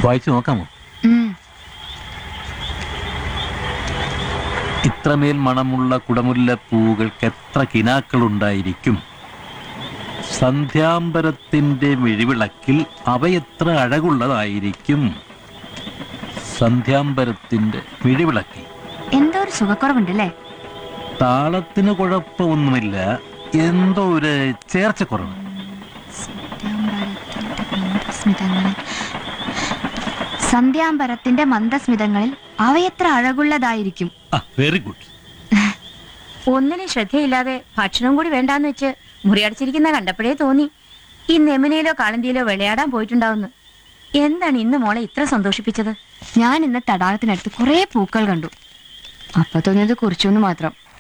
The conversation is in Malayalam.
വായിച്ചു നോക്കാമോ ഉം. ഇത്രമേൽ മണമുള്ള കുടമുല്ലപ്പൂകൾക്ക് എത്ര കിനാക്കളുണ്ടായിരിക്കും സന്ധ്യാംബരത്തിന്റെ മിഴിവിളക്കിൽ അവയെത്ര അഴകുള്ളതായിരിക്കും സന്ധ്യാംബരത്തിന്റെ മിഴിവിളക്കിൽ എന്തോ ഒരു സുഖക്കുറവുണ്ടല്ലേ താളത്തിന് കുഴപ്പമൊന്നുമില്ല എന്തോ ഒരു ചേർച്ചക്കുറവ് മന്ദസ്മിതങ്ങളിൽ സന്ധ്യാംബരത്തിന്റെ മന്ദസ്മിതങ്ങളിൽ അവയെത്ര അഴകുള്ളതായിരിക്കും ആ വെരി ഗുഡ് ഒന്നിനും ശ്രദ്ധയില്ലാതെ ഭക്ഷണം കൂടി വേണ്ടാന്ന് വെച്ച് മുറിയടച്ചിരിക്കുന്ന കണ്ടപ്പോഴേ തോന്നി ഈ നെമിനയിലോ കാളന്തിയിലോ വിളയാടാൻ പോയിട്ടുണ്ടാവുന്നു എന്താണ് ഇന്ന് മോളെ ഇത്ര സന്തോഷിപ്പിച്ചത് ഞാൻ ഇന്ന് തടാകത്തിനടുത്ത് കുറെ പൂക്കൾ കണ്ടു അപ്പൊ തോന്നിയത് കുറിച്ചൊന്നു മാത്രം